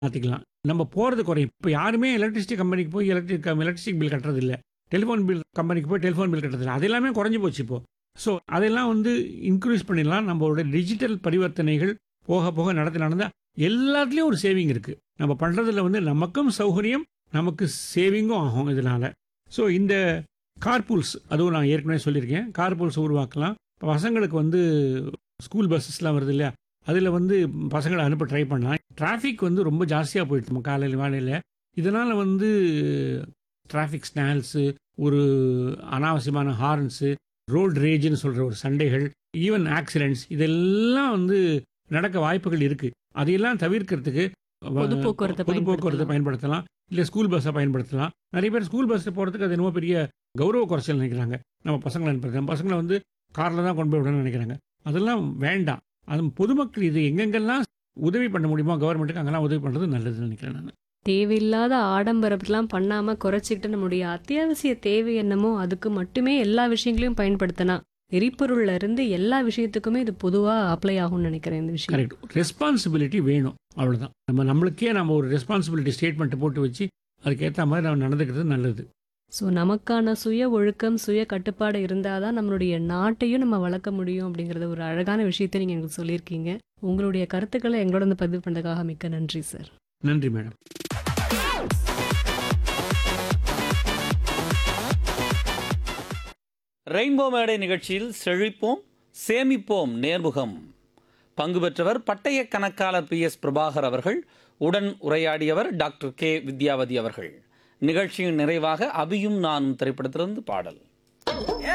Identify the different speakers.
Speaker 1: மாற்றிக்கலாம் நம்ம போகிறது குறையும் இப்போ யாருமே எலக்ட்ரிசிட்டி கம்பெனிக்கு போய் எலக்ட்ரிக் எலக்ட்ரிசிட்டி பில் கட்டுறது இல்லை டெலிஃபோன் பில் கம்பெனிக்கு போய் டெலிஃபோன் பில் கட்டுறது இல்லை அது எல்லாமே குறைஞ்சி போச்சு இப்போ ஸோ அதெல்லாம் வந்து இன்க்ரீஸ் பண்ணிடலாம் நம்மளோட டிஜிட்டல் பரிவர்த்தனைகள் போக போக நடத்தி நடந்தால் எல்லாத்துலேயும் ஒரு சேவிங் இருக்குது நம்ம பண்ணுறதுல வந்து நமக்கும் சௌகரியம் நமக்கு சேவிங்கும் ஆகும் இதனால ஸோ இந்த கார்பூல்ஸ் அதுவும் நான் ஏற்கனவே சொல்லியிருக்கேன் கார்பூல்ஸ் உருவாக்கலாம் இப்போ பசங்களுக்கு வந்து ஸ்கூல் பஸ்ஸஸ்லாம் வருது இல்லையா அதில் வந்து பசங்களை அனுப்ப ட்ரை பண்ணலாம் டிராஃபிக் வந்து ரொம்ப ஜாஸ்தியாக போயிட்டு காலையில் வேலையில் இதனால் வந்து டிராஃபிக் ஸ்னால்ஸு ஒரு அனாவசியமான ஹார்ன்ஸு ரோட் ரேஜ்னு சொல்கிற ஒரு சண்டைகள் ஈவன் ஆக்சிடென்ட்ஸ் இதெல்லாம் வந்து நடக்க வாய்ப்புகள் இருக்குது அதையெல்லாம் தவிர்க்கிறதுக்கு
Speaker 2: பொது போக்குவரத்தை
Speaker 1: பொது போக்குவரத்தை பயன்படுத்தலாம் இல்லை ஸ்கூல் பஸ்ஸை பயன்படுத்தலாம் நிறைய பேர் ஸ்கூல் பஸ்ஸில் போகிறதுக்கு அது என்னமோ பெரிய கௌரவ குறைச்சல் நினைக்கிறாங்க நம்ம பசங்களை அனுப்புறது பசங்களை வந்து காரில் தான் கொண்டு போய் விடணும்னு நினைக்கிறாங்க அதெல்லாம் வேண்டாம் அது பொதுமக்கள் இது எங்கெங்கெல்லாம் உதவி பண்ண முடியுமோ கவர்மெண்ட்டுக்கு அங்கெல்லாம் உதவி பண்ணுறது நல்லதுன்னு நினைக்கிறேன் நான்
Speaker 2: தேவையில்லாத ஆடம்பரம்லாம் பண்ணாம குறைச்சிக்கிட்டு நம்முடைய அத்தியாவசிய தேவை என்னமோ அதுக்கு மட்டுமே எல்லா விஷயங்களையும் பயன்படுத்தினா எரிபொருள்ல இருந்து எல்லா விஷயத்துக்குமே இது பொதுவா அப்ளை ஆகும்னு நினைக்கிறேன் இந்த விஷயம்
Speaker 1: கரெக்ட் ரெஸ்பான்சிபிலிட்டி வேணும் அவ்வளோதான் நம்ம நம்மளுக்கே நம்ம ஒரு ரெஸ்பான்சிபிலிட்டி ஸ்டேட்மெண்ட்டை போட்டு வச்சு அதுக்கேற்ற மாதிரி நம்ம நடந்துக்கிறது நல்லது
Speaker 2: ஸோ நமக்கான சுய ஒழுக்கம் சுய கட்டுப்பாடு இருந்தாதான் நம்மளுடைய நாட்டையும் நம்ம வளர்க்க முடியும் அப்படிங்கறத ஒரு அழகான விஷயத்தை நீங்க எங்களுக்கு சொல்லியிருக்கீங்க உங்களுடைய கருத்துக்களை எங்களோட வந்து பதிவு பண்ணதுக்காக மிக்க நன்றி சார்
Speaker 1: நன்றி மேடம்
Speaker 3: ரெயின்போ மேடை நிகழ்ச்சியில் செழிப்போம் சேமிப்போம் நேர்முகம் பங்கு பெற்றவர் பட்டய கணக்காளர் பி எஸ் பிரபாகர் அவர்கள் உடன் உரையாடியவர் டாக்டர் கே வித்யாவதி அவர்கள் நிகழ்ச்சியின் நிறைவாக அபியும் நானும் திரைப்படத்திலிருந்து பாடல்